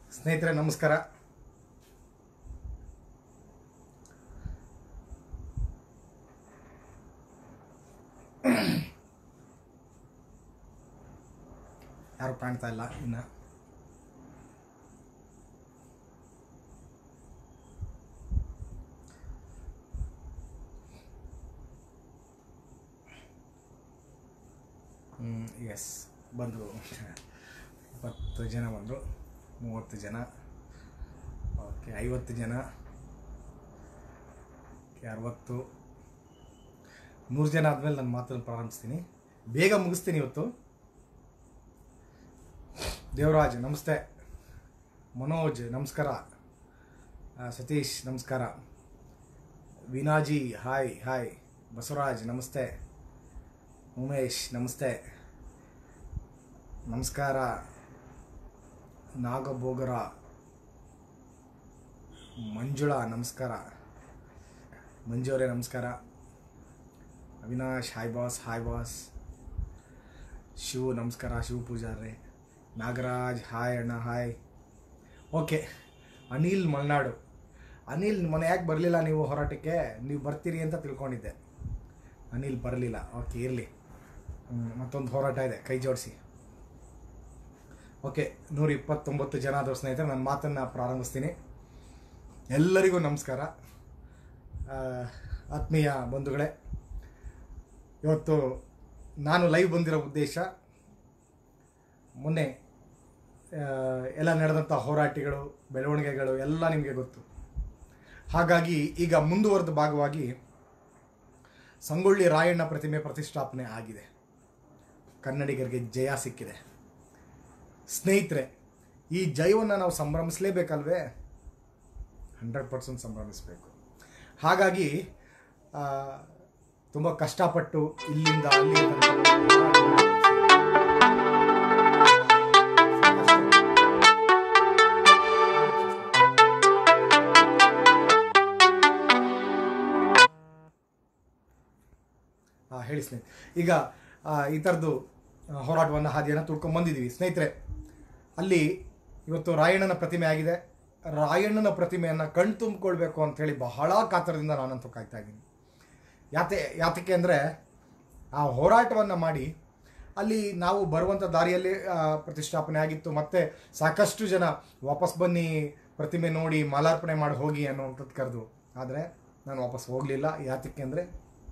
ಸ್ನೇಹಿತರೆ ನಮಸ್ಕಾರ ಯಾರು ಕಾಣ್ತಾ ಇಲ್ಲ ಇನ್ನು ಎಸ್ ಬಂದರು ಇಪ್ಪತ್ತು ಜನ ಬಂದರು ಮೂವತ್ತು ಜನ ಓಕೆ ಐವತ್ತು ಜನ ಓಕೆ ಅರವತ್ತು ನೂರು ಜನ ಆದಮೇಲೆ ನನ್ನ ಮಾತನ್ನು ಪ್ರಾರಂಭಿಸ್ತೀನಿ ಬೇಗ ಮುಗಿಸ್ತೀನಿ ಇವತ್ತು ದೇವರಾಜ್ ನಮಸ್ತೆ ಮನೋಜ್ ನಮಸ್ಕಾರ ಆ, ಸತೀಶ್ ನಮಸ್ಕಾರ ವೀನಾಜಿ ಹಾಯ್ ಹಾಯ್ ಬಸವರಾಜ್ ನಮಸ್ತೆ ಉಮೇಶ್ ನಮಸ್ತೆ ನಮಸ್ಕಾರ ನಾಗಭೋಗರ ಮಂಜುಳಾ ನಮಸ್ಕಾರ ಮಂಜು ಅವರೇ ನಮಸ್ಕಾರ Avinash hi boss hi boss Shivu ನಮಸ್ಕಾರ ಶಿವ ಪೂಜಾರ್ರೆ ನಾಗರಾಜ್ ಹಾಯ್ ಅಣ್ಣ ಹಾಯ್ ಓಕೆ ಅನಿಲ್ ಮಲ್ನಾಡು ಅನಿಲ್ ಮನೆ ಯಾಕೆ ಬರಲಿಲ್ಲ ನೀವು ಹೋರಾಟಕ್ಕೆ ನೀವು ಬರ್ತೀರಿ ಅಂತ ತಿಳ್ಕೊಂಡಿದ್ದೆ ಅನಿಲ್ ಬರಲಿಲ್ಲ ಓಕೆ ಇರಲಿ ಮತ್ತೊಂದು ಹೋರಾಟ ಇದೆ ಕೈ ಜೋಡಿಸಿ ಓಕೆ ನೂರ ಇಪ್ಪತ್ತೊಂಬತ್ತು ಜನ ಆದವ್ರ ಸ್ನೇಹಿತರೆ ನನ್ನ ಮಾತನ್ನು ಪ್ರಾರಂಭಿಸ್ತೀನಿ ಎಲ್ಲರಿಗೂ ನಮಸ್ಕಾರ ಆ, ಆತ್ಮೀಯ ಬಂಧುಗಳೇ ಇವತ್ತು ನಾನು ಲೈವ್ ಬಂದಿರೋ ಉದ್ದೇಶ ಮೊನ್ನೆ ಆ, ಎಲ್ಲ ನಡೆದಂಥ ಹೋರಾಟಗಳು ಬೆಳವಣಿಗೆಗಳು ಎಲ್ಲ ನಿಮಗೆ ಗೊತ್ತು ಹಾಗಾಗಿ ಈಗ ಮುಂದುವರೆದ ಭಾಗವಾಗಿ ಸಂಗೊಳ್ಳಿ ರಾಯಣ್ಣ ಪ್ರತಿಮೆ ಪ್ರತಿಷ್ಠಾಪನೆ ಆಗಿದೆ ಕನ್ನಡಿಗರಿಗೆ ಜಯ ಸಿಕ್ಕಿದೆ ಸ್ನೇಹಿತರೆ ಈ ಜಯವನ್ನು ನಾವು ಸಂಭ್ರಮಿಸಲೇಬೇಕಲ್ವೇ ಹಂಡ್ರೆಡ್ ಪರ್ಸೆಂಟ್ ಸಂಭ್ರಮಿಸಬೇಕು ಹಾಗಾಗಿ ತುಂಬ ಕಷ್ಟಪಟ್ಟು ಇಲ್ಲಿಂದ ಅಲ್ಲಿ ಹಾಂ ಹೇಳಿ ಸ್ನೇಹಿತರೆ ಈಗ ಆ, ಈ ಥರದ್ದು ಹೋರಾಟವನ್ನು ಹಾದಿಯನ್ನು ತುಳ್ಕೊಂಡು ಬಂದಿದ್ದೀವಿ ಸ್ನೇಹಿತರೆ ಅಲ್ಲಿ ಇವತ್ತು ರಾಯಣ್ಣನ ಪ್ರತಿಮೆ ಆಗಿದೆ ರಾಯಣ್ಣನ ಪ್ರತಿಮೆಯನ್ನು ಕಣ್ತುಂಬಿಕೊಳ್ಬೇಕು ಅಂಥೇಳಿ ಬಹಳ ಕಾತರದಿಂದ ನಾನಂತೂ ಕಾಯ್ತಾ ಇದ್ದೀನಿ ಯಾತೆ ಯಾತಕ್ಕೆ ಅಂದರೆ ಆ ಹೋರಾಟವನ್ನು ಮಾಡಿ ಅಲ್ಲಿ ನಾವು ಬರುವಂಥ ದಾರಿಯಲ್ಲಿ ಆ, ಪ್ರತಿಷ್ಠಾಪನೆ ಆಗಿತ್ತು ಮತ್ತು ಸಾಕಷ್ಟು ಜನ ವಾಪಸ್ ಬನ್ನಿ ಪ್ರತಿಮೆ ನೋಡಿ ಮಾಲಾರ್ಪಣೆ ಮಾಡಿ ಹೋಗಿ ಅನ್ನುವಂಥದ್ದು ಕರೆದು ಆದರೆ ನಾನು ವಾಪಸ್ ಹೋಗಲಿಲ್ಲ ಯಾತಕ್ಕೆ ಅಂದರೆ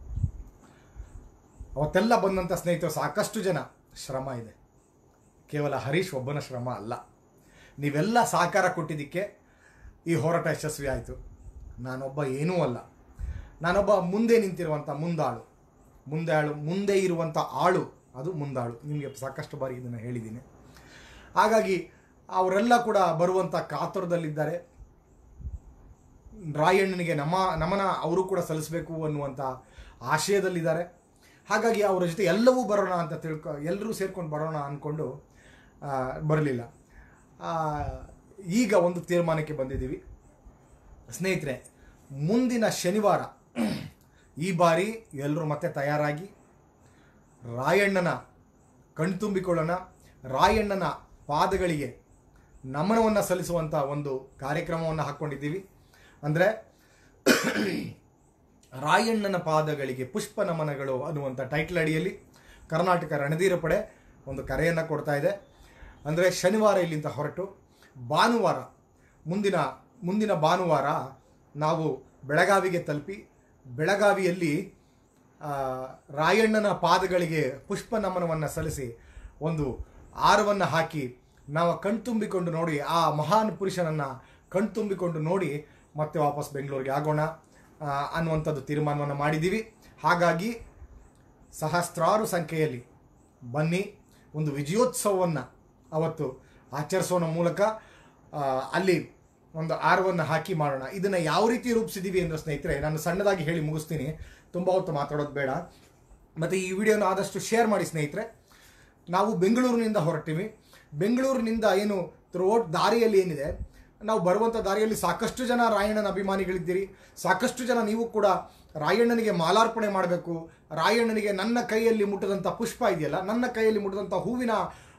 ಅವತ್ತೆಲ್ಲ ಬಂದಂಥ ಸ್ನೇಹಿತರು ಸಾಕಷ್ಟು ಜನ ಶ್ರಮ ಇದೆ ಕೇವಲ ಹರೀಶ್ ಒಬ್ಬನ ಶ್ರಮ ಅಲ್ಲ ನೀವೆಲ್ಲ ಸಹಕಾರ ಕೊಟ್ಟಿದ್ದಕ್ಕೆ ಈ ಹೋರಾಟ ಯಶಸ್ವಿ ಆಯಿತು ನಾನೊಬ್ಬ ಏನೂ ಅಲ್ಲ ನಾನೊಬ್ಬ ಮುಂದೆ ನಿಂತಿರುವಂಥ ಮುಂದಾಳು ಮುಂದೆ ಆಳು ಮುಂದೆ ಇರುವಂಥ ಆಳು ಅದು ಮುಂದಾಳು ನಿಮಗೆ ಸಾಕಷ್ಟು ಬಾರಿ ಇದನ್ನು ಹೇಳಿದ್ದೀನಿ ಹಾಗಾಗಿ ಅವರೆಲ್ಲ ಕೂಡ ಬರುವಂಥ ಕಾತುರದಲ್ಲಿದ್ದಾರೆ ರಾಯಣ್ಣನಿಗೆ ನಮ ನಮನ ಅವರು ಕೂಡ ಸಲ್ಲಿಸಬೇಕು ಅನ್ನುವಂಥ ಆಶಯದಲ್ಲಿದ್ದಾರೆ ಹಾಗಾಗಿ ಅವರ ಜೊತೆ ಎಲ್ಲವೂ ಬರೋಣ ಅಂತ ತಿಳ್ಕೊ ಎಲ್ಲರೂ ಸೇರ್ಕೊಂಡು ಬರೋಣ ಅಂದ್ಕೊಂಡು ಬರಲಿಲ್ಲ ಈಗ ಒಂದು ತೀರ್ಮಾನಕ್ಕೆ ಬಂದಿದ್ದೀವಿ ಸ್ನೇಹಿತರೆ ಮುಂದಿನ ಶನಿವಾರ ಈ ಬಾರಿ ಎಲ್ಲರೂ ಮತ್ತೆ ತಯಾರಾಗಿ ರಾಯಣ್ಣನ ಕಣ್ತುಂಬಿಕೊಳ್ಳೋಣ ರಾಯಣ್ಣನ ಪಾದಗಳಿಗೆ ನಮನವನ್ನು ಸಲ್ಲಿಸುವಂಥ ಒಂದು ಕಾರ್ಯಕ್ರಮವನ್ನು ಹಾಕ್ಕೊಂಡಿದ್ದೀವಿ ಅಂದರೆ ರಾಯಣ್ಣನ ಪಾದಗಳಿಗೆ ಪುಷ್ಪ ನಮನಗಳು ಅನ್ನುವಂಥ ಟೈಟ್ಲ್ ಅಡಿಯಲ್ಲಿ ಕರ್ನಾಟಕ ರಣಧೀರ ಪಡೆ ಒಂದು ಕರೆಯನ್ನು ಕೊಡ್ತಾ ಇದೆ ಅಂದರೆ ಶನಿವಾರ ಇಲ್ಲಿಂದ ಹೊರಟು ಭಾನುವಾರ ಮುಂದಿನ ಮುಂದಿನ ಭಾನುವಾರ ನಾವು ಬೆಳಗಾವಿಗೆ ತಲುಪಿ ಬೆಳಗಾವಿಯಲ್ಲಿ ಆ, ರಾಯಣ್ಣನ ಪಾದಗಳಿಗೆ ಪುಷ್ಪ ನಮನವನ್ನು ಸಲ್ಲಿಸಿ ಒಂದು ಆರವನ್ನು ಹಾಕಿ ನಾವು ಕಣ್ತುಂಬಿಕೊಂಡು ನೋಡಿ ಆ ಮಹಾನ್ ಪುರುಷನನ್ನು ಕಣ್ತುಂಬಿಕೊಂಡು ನೋಡಿ ಮತ್ತೆ ವಾಪಸ್ ಬೆಂಗಳೂರಿಗೆ ಆಗೋಣ ಆ, ಅನ್ನುವಂಥದ್ದು ತೀರ್ಮಾನವನ್ನು ಮಾಡಿದ್ದೀವಿ ಹಾಗಾಗಿ ಸಹಸ್ರಾರು ಸಂಖ್ಯೆಯಲ್ಲಿ ಬನ್ನಿ ಒಂದು ವಿಜಯೋತ್ಸವವನ್ನು ಅವತ್ತು ಆಚರಿಸೋಣ ಮೂಲಕ ಆ, ಅಲ್ಲಿ ಒಂದು ಆರವನ್ನು ಹಾಕಿ ಮಾಡೋಣ ಇದನ್ನು ಯಾವ ರೀತಿ ರೂಪಿಸಿದ್ದೀವಿ ಅಂದರೆ ಸ್ನೇಹಿತರೆ ನಾನು ಸಣ್ಣದಾಗಿ ಹೇಳಿ ಮುಗಿಸ್ತೀನಿ ತುಂಬ ಹೊತ್ತು ಮಾತಾಡೋದು ಬೇಡ ಮತ್ತು ಈ ವಿಡಿಯೋನ ಆದಷ್ಟು ಶೇರ್ ಮಾಡಿ ಸ್ನೇಹಿತರೆ ನಾವು ಬೆಂಗಳೂರಿನಿಂದ ಹೊರಟಿವಿ ಬೆಂಗಳೂರಿನಿಂದ ಏನು ಥ್ರೂಔಟ್ ದಾರಿಯಲ್ಲಿ ಏನಿದೆ ನಾವು ಬರುವಂಥ ದಾರಿಯಲ್ಲಿ ಸಾಕಷ್ಟು ಜನ ರಾಯಣ್ಣನ ಅಭಿಮಾನಿಗಳಿದ್ದೀರಿ ಸಾಕಷ್ಟು ಜನ ನೀವು ಕೂಡ ರಾಯಣ್ಣನಿಗೆ ಮಾಲಾರ್ಪಣೆ ಮಾಡಬೇಕು ರಾಯಣ್ಣನಿಗೆ ನನ್ನ ಕೈಯಲ್ಲಿ ಮುಟ್ಟದಂಥ ಪುಷ್ಪ ಇದೆಯಲ್ಲ ನನ್ನ ಕೈಯಲ್ಲಿ ಮುಟ್ಟದಂಥ ಹೂವಿನ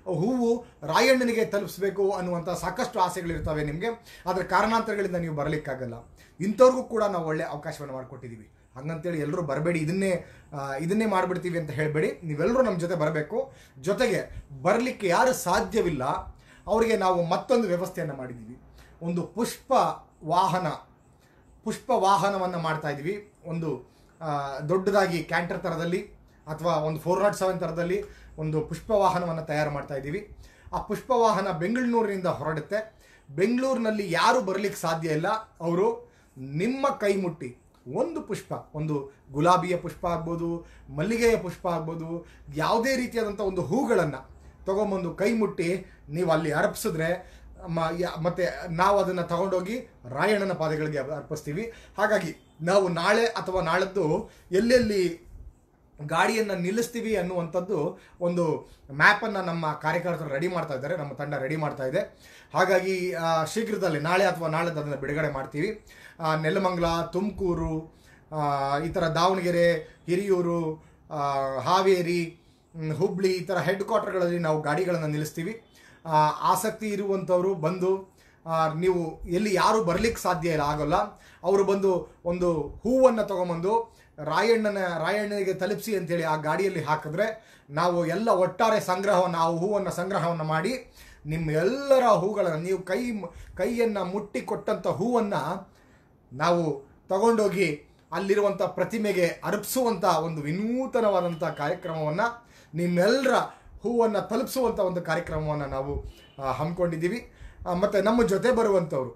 ಹೂವು ರಾಯಣ್ಣನಿಗೆ ತಲುಪಿಸ್ಬೇಕು ಅನ್ನುವಂಥ ಸಾಕಷ್ಟು ಆಸೆಗಳಿರ್ತವೆ ನಿಮಗೆ ಆದರೆ ಕಾರಣಾಂತರಗಳಿಂದ ನೀವು ಬರಲಿಕ್ಕಾಗಲ್ಲ ಇಂಥವ್ರಿಗೂ ಕೂಡ ನಾವು ಒಳ್ಳೆ ಅವಕಾಶವನ್ನು ಮಾಡಿಕೊಟ್ಟಿದ್ದೀವಿ ಹಂಗಂತೇಳಿ ಎಲ್ಲರೂ ಬರಬೇಡಿ ಇದನ್ನೇ ಆ, ಇದನ್ನೇ ಮಾಡಿಬಿಡ್ತೀವಿ ಅಂತ ಹೇಳಬೇಡಿ ನೀವೆಲ್ಲರೂ ನಮ್ಮ ಜೊತೆ ಬರಬೇಕು ಜೊತೆಗೆ ಬರಲಿಕ್ಕೆ ಯಾರು ಸಾಧ್ಯವಿಲ್ಲ ಅವರಿಗೆ ನಾವು ಮತ್ತೊಂದು ವ್ಯವಸ್ಥೆಯನ್ನು ಮಾಡಿದ್ದೀವಿ ಒಂದು ಪುಷ್ಪ ವಾಹನ ಪುಷ್ಪ ವಾಹನವನ್ನು ಮಾಡ್ತಾ ಇದ್ವಿ ಒಂದು ಆ, ದೊಡ್ಡದಾಗಿ ಕ್ಯಾಂಟರ್ ಥರದಲ್ಲಿ ಅಥವಾ ಒಂದು ಫೋರ್ ನಾಟ್ ಸೆವೆನ್ ಥರದಲ್ಲಿ ಒಂದು ಪುಷ್ಪ ವಾಹನವನ್ನು ತಯಾರು ಮಾಡ್ತಾ ಇದ್ದೀವಿ ಆ ಪುಷ್ಪ ವಾಹನ ಬೆಂಗಳೂರಿನಿಂದ ಹೊರಡುತ್ತೆ ಬೆಂಗಳೂರಿನಲ್ಲಿ ಯಾರು ಬರಲಿಕ್ಕೆ ಸಾಧ್ಯ ಇಲ್ಲ ಅವರು ನಿಮ್ಮ ಕೈ ಮುಟ್ಟಿ ಒಂದು ಪುಷ್ಪ ಒಂದು ಗುಲಾಬಿಯ ಪುಷ್ಪ ಆಗ್ಬೋದು ಮಲ್ಲಿಗೆಯ ಪುಷ್ಪ ಆಗ್ಬೋದು ಯಾವುದೇ ರೀತಿಯಾದಂಥ ಒಂದು ಹೂಗಳನ್ನು ತಗೊಂಬಂದು ಕೈ ಮುಟ್ಟಿ ನೀವು ಅಲ್ಲಿ ಅರ್ಪಿಸಿದ್ರೆ ಮ- ಯ- ಮತ್ತೆ ನಾವು ಅದನ್ನು ತಗೊಂಡೋಗಿ ರಾಯಣ್ಣನ ಪಾದಗಳಿಗೆ ಅರ್ಪಿಸ್ತೀವಿ ಹಾಗಾಗಿ ನಾವು ನಾಳೆ ಅಥವಾ ನಾಳದ್ದು ಎಲ್ಲೆಲ್ಲಿ ಗಾಡಿಯನ್ನು ನಿಲ್ಲಿಸ್ತೀವಿ ಅನ್ನುವಂಥದ್ದು ಒಂದು ಮ್ಯಾಪನ್ನು ನಮ್ಮ ಕಾರ್ಯಕರ್ತರು ರೆಡಿ ಮಾಡ್ತಾ ಇದ್ದಾರೆ ನಮ್ಮ ತಂಡ ರೆಡಿ ಮಾಡ್ತಾ ಇದೆ ಹಾಗಾಗಿ ಆ, ಶೀಘ್ರದಲ್ಲೇ ನಾಳೆ ಅಥವಾ ನಾಳೆದು ಅದನ್ನು ಬಿಡುಗಡೆ ಮಾಡ್ತೀವಿ ಆ, ನೆಲಮಂಗಲ ತುಮಕೂರು ಈ ಥರ ದಾವಣಗೆರೆ ಹಿರಿಯೂರು ಆ, ಹಾವೇರಿ ಮ್, ಹುಬ್ಳಿ ಈ ಥರ ಹೆಡ್ ಕ್ವಾರ್ಟರ್ಗಳಲ್ಲಿ ನಾವು ಗಾಡಿಗಳನ್ನು ನಿಲ್ಲಿಸ್ತೀವಿ ಆ, ಆಸಕ್ತಿ ಇರುವಂಥವರು ಬಂದು ಆ, ನೀವು ಎಲ್ಲಿ ಯಾರು ಬರ್ಲಿಕ್ಕೆ ಸಾಧ್ಯ ಇಲ್ಲ ಆಗೋಲ್ಲ ಅವರು ಬಂದು ಒಂದು ಹೂವನ್ನು ತಗೊಂಬಂದು ರಾಯಣ್ಣನ ರಾಯಣ್ಣನಿಗೆ ತಲುಪಿಸಿ ಅಂತೇಳಿ ಆ ಗಾಡಿಯಲ್ಲಿ ಹಾಕಿದ್ರೆ ನಾವು ಎಲ್ಲ ಒಟ್ಟಾರೆ ಸಂಗ್ರಹವನ್ನು ಆ ಹೂವನ್ನು ಸಂಗ್ರಹವನ್ನು ಮಾಡಿ ನಿಮ್ಮ ಎಲ್ಲರ ಹೂಗಳನ್ನು ನೀವು ಕೈ ಕೈಯನ್ನು ಮುಟ್ಟಿ ಕೊಟ್ಟಂಥ ಹೂವನ್ನು ನಾವು ತಗೊಂಡೋಗಿ ಅಲ್ಲಿರುವಂಥ ಪ್ರತಿಮೆಗೆ ಅರ್ಪಿಸುವಂಥ ಒಂದು ವಿನೂತನವಾದಂಥ ಕಾರ್ಯಕ್ರಮವನ್ನು ನಿಮ್ಮೆಲ್ಲರ ಹೂವನ್ನು ತಲುಪಿಸುವಂಥ ಒಂದು ಕಾರ್ಯಕ್ರಮವನ್ನು ನಾವು ಆ, ಹಮ್ಮಿಕೊಂಡಿದ್ದೀವಿ ಆ, ಮತ್ತು ನಮ್ಮ ಜೊತೆ ಬರುವಂಥವ್ರು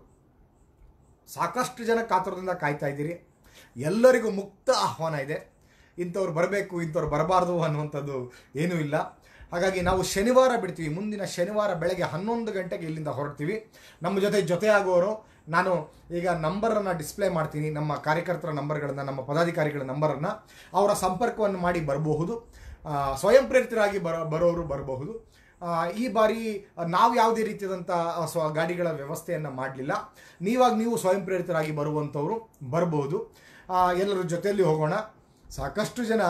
ಸಾಕಷ್ಟು ಜನ ಕಾತುರದಿಂದ ಕಾಯ್ತಾ ಇದ್ದೀರಿ ಎಲ್ಲರಿಗೂ ಮುಕ್ತ ಆಹ್ವಾನ ಇದೆ ಇಂಥವ್ರು ಬರಬೇಕು ಇಂಥವ್ರು ಬರಬಾರ್ದು ಅನ್ನುವಂಥದ್ದು ಏನೂ ಇಲ್ಲ ಹಾಗಾಗಿ ನಾವು ಶನಿವಾರ ಬಿಡ್ತೀವಿ ಮುಂದಿನ ಶನಿವಾರ ಬೆಳಗ್ಗೆ ಹನ್ನೊಂದು ಗಂಟೆಗೆ ಇಲ್ಲಿಂದ ಹೊರಡ್ತೀವಿ ನಮ್ಮ ಜೊತೆ ಜೊತೆ ಆಗುವವರು ನಾನು ಈಗ ನಂಬರನ್ನು ಡಿಸ್ಪ್ಲೇ ಮಾಡ್ತೀನಿ ನಮ್ಮ ಕಾರ್ಯಕರ್ತರ ನಂಬರ್ಗಳನ್ನು ನಮ್ಮ ಪದಾಧಿಕಾರಿಗಳ ನಂಬರನ್ನು ಅವರ ಸಂಪರ್ಕವನ್ನು ಮಾಡಿ ಬರಬಹುದು ಆ, ಸ್ವಯಂ ಪ್ರೇರಿತರಾಗಿ ಬರೋ ಬರೋರು ಬರಬಹುದು ಆ, ಈ ಬಾರಿ ನಾವು ಯಾವುದೇ ರೀತಿಯಾದಂಥ ಸ್ವ ಗಾಡಿಗಳ ವ್ಯವಸ್ಥೆಯನ್ನು ಮಾಡಲಿಲ್ಲ ನೀವಾಗ ನೀವು ಸ್ವಯಂ ಪ್ರೇರಿತರಾಗಿ ಬರುವಂಥವ್ರು ಬರ್ಬೋದು ಆ, ಎಲ್ಲರ ಜೊತೆಯಲ್ಲಿ ಹೋಗೋಣ ಸಾಕಷ್ಟು ಜನ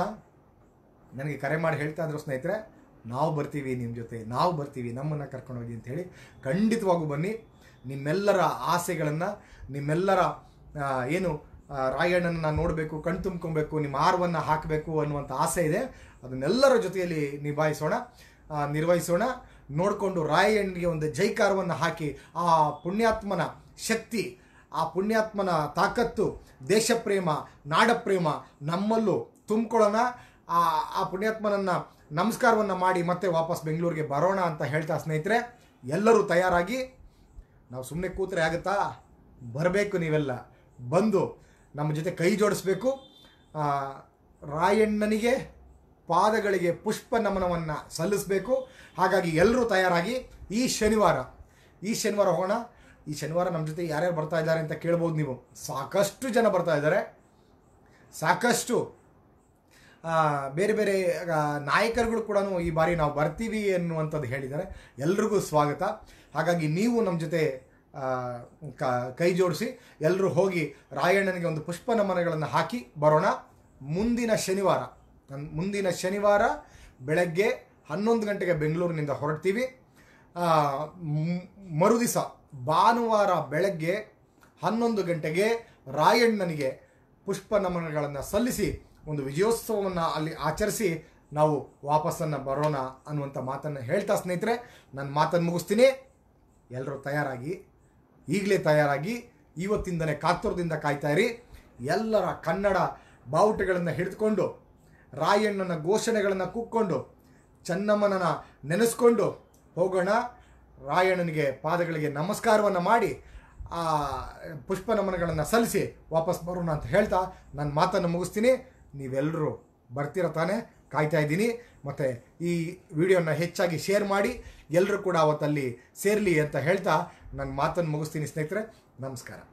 ನನಗೆ ಕರೆ ಮಾಡಿ ಹೇಳ್ತಾ ಇದ್ರು ಸ್ನೇಹಿತರೆ ನಾವು ಬರ್ತೀವಿ ನಿಮ್ಮ ಜೊತೆ ನಾವು ಬರ್ತೀವಿ ನಮ್ಮನ್ನು ಕರ್ಕೊಂಡು ಹೋಗಿ ಅಂತೇಳಿ ಖಂಡಿತವಾಗೂ ಬನ್ನಿ ನಿಮ್ಮೆಲ್ಲರ ಆಸೆಗಳನ್ನು ನಿಮ್ಮೆಲ್ಲರ ಆ, ಏನು ಆ, ರಾಯಣ್ಣನ ನೋಡಬೇಕು ಕಣ್ ತುಂಬ್ಕೊಬೇಕು ನಿಮ್ಮ ಆರವನ್ನು ಹಾಕಬೇಕು ಅನ್ನುವಂಥ ಆಸೆ ಇದೆ ಅದನ್ನೆಲ್ಲರ ಜೊತೆಯಲ್ಲಿ ನಿಭಾಯಿಸೋಣ ಆ, ನಿರ್ವಹಿಸೋಣ ನೋಡಿಕೊಂಡು ರಾಯಣ್ಣನಿಗೆ ಒಂದು ಜೈಕಾರವನ್ನು ಹಾಕಿ ಆ ಪುಣ್ಯಾತ್ಮನ ಶಕ್ತಿ ಆ ಪುಣ್ಯಾತ್ಮನ ತಾಕತ್ತು ದೇಶಪ್ರೇಮ ನಾಡಪ್ರೇಮ ನಮ್ಮಲ್ಲೂ ತುಂಬಿಕೊಳ್ಳೋಣ ಆ ಆ ಪುಣ್ಯಾತ್ಮನನ್ನ ನಮಸ್ಕಾರವನ್ನು ಮಾಡಿ ಮತ್ತೆ ವಾಪಸ್ ಬೆಂಗಳೂರಿಗೆ ಬರೋಣ ಅಂತ ಹೇಳ್ತಾ ಸ್ನೇಹಿತರೆ ಎಲ್ಲರೂ ತಯಾರಾಗಿ ನಾವು ಸುಮ್ಮನೆ ಕೂತ್ರೆ ಆಗುತ್ತಾ ಬರಬೇಕು ನೀವೆಲ್ಲ ಬಂದು ನಮ್ಮ ಜೊತೆ ಕೈ ಜೋಡಿಸ್ಬೇಕು ಆ, ರಾಯಣ್ಣನಿಗೆ ಪಾದಗಳಿಗೆ ಪುಷ್ಪ ನಮನವನ್ನು ಸಲ್ಲಿಸಬೇಕು ಹಾಗಾಗಿ ಎಲ್ಲರೂ ತಯಾರಾಗಿ ಈ ಶನಿವಾರ ಈ ಶನಿವಾರ ಹೋಗೋಣ ಈ ಶನಿವಾರ ನಮ್ಮ ಜೊತೆ ಯಾರ್ಯಾರು ಬರ್ತಾ ಇದ್ದಾರೆ ಅಂತ ಕೇಳ್ಬೋದು ನೀವು ಸಾಕಷ್ಟು ಜನ ಬರ್ತಾ ಇದ್ದಾರೆ ಸಾಕಷ್ಟು ಆ, ಬೇರೆ ಬೇರೆ ಆ, ನಾಯಕರುಗಳು ಕೂಡ ಈ ಬಾರಿ ನಾವು ಬರ್ತೀವಿ ಎನ್ನುವಂಥದ್ದು ಹೇಳಿದ್ದಾರೆ ಎಲ್ರಿಗೂ ಸ್ವಾಗತ ಹಾಗಾಗಿ ನೀವು ನಮ್ಮ ಜೊತೆ ಆ, ಕ- ಕೈ ಜೋಡಿಸಿ ಎಲ್ಲರೂ ಹೋಗಿ ರಾಯಣ್ಣನಿಗೆ ಒಂದು ಪುಷ್ಪ ನಮನಗಳನ್ನು ಹಾಕಿ ಬರೋಣ ಮುಂದಿನ ಶನಿವಾರ ನನ್- ಮುಂದಿನ ಶನಿವಾರ ಬೆಳಗ್ಗೆ ಹನ್ನೊಂದು ಗಂಟೆಗೆ ಬೆಂಗಳೂರಿನಿಂದ ಹೊರಡ್ತೀವಿ ಆ, ಮ್- ಮರುದಿವಸ ಭಾನುವಾರ ಬೆಳಗ್ಗೆ ಹನ್ನೊಂದು ಗಂಟೆಗೆ ರಾಯಣ್ಣನಿಗೆ ಪುಷ್ಪ ನಮನಗಳನ್ನು ಸಲ್ಲಿಸಿ ಒಂದು ವಿಜಯೋತ್ಸವವನ್ನು ಅಲ್ಲಿ ಆಚರಿಸಿ ನಾವು ವಾಪಸ್ಸನ್ನು ಬರೋಣ ಅನ್ನುವಂಥ ಮಾತನ್ನು ಹೇಳ್ತಾ ಸ್ನೇಹಿತರೆ ನನ್ನ ಮಾತನ್ನು ಮುಗಿಸ್ತೀನಿ ಎಲ್ಲರೂ ತಯಾರಾಗಿ ಈಗಲೇ ತಯಾರಾಗಿ ಇವತ್ತಿಂದನೇ ಕಾತುರದಿಂದ ಕಾಯ್ತಾ ಇರಿ ಎಲ್ಲರ ಕನ್ನಡ ಬಾವುಟಗಳನ್ನು ಹಿಡಿದುಕೊಂಡು ರಾಯಣ್ಣನ ಘೋಷಣೆಗಳನ್ನು ಕೂಕ್ಕೊಂಡು ಚನ್ನಮ್ಮನನ್ನ ನೆನೆಸ್ಕೊಂಡು ಹೋಗೋಣ ರಾಯಣ್ಣನಿಗೆ ಪಾದಗಳಿಗೆ ನಮಸ್ಕಾರವನ್ನು ಮಾಡಿ ಆ ಪುಷ್ಪ ನಮನಗಳನ್ನು ಸಲ್ಲಿಸಿ ವಾಪಸ್ ಬರೋಣ ಅಂತ ಹೇಳ್ತಾ ನನ್ನ ಮಾತನ್ನು ಮುಗಿಸ್ತೀನಿ ನೀವೆಲ್ಲರೂ ಬರ್ತೀರ ತಾನೇ ಕಾಯ್ತಾ ಇದ್ದೀನಿ ಮತ್ತು ಈ ವಿಡಿಯೋನ ಹೆಚ್ಚಾಗಿ ಶೇರ್ ಮಾಡಿ ಎಲ್ಲರೂ ಕೂಡ ಅವತ್ತಲ್ಲಿ ಸೇರಲಿ ಅಂತ ಹೇಳ್ತಾ ನನ್ನ ಮಾತನ್ನು ಮುಗಿಸ್ತೀನಿ ಸ್ನೇಹಿತರೆ ನಮಸ್ಕಾರ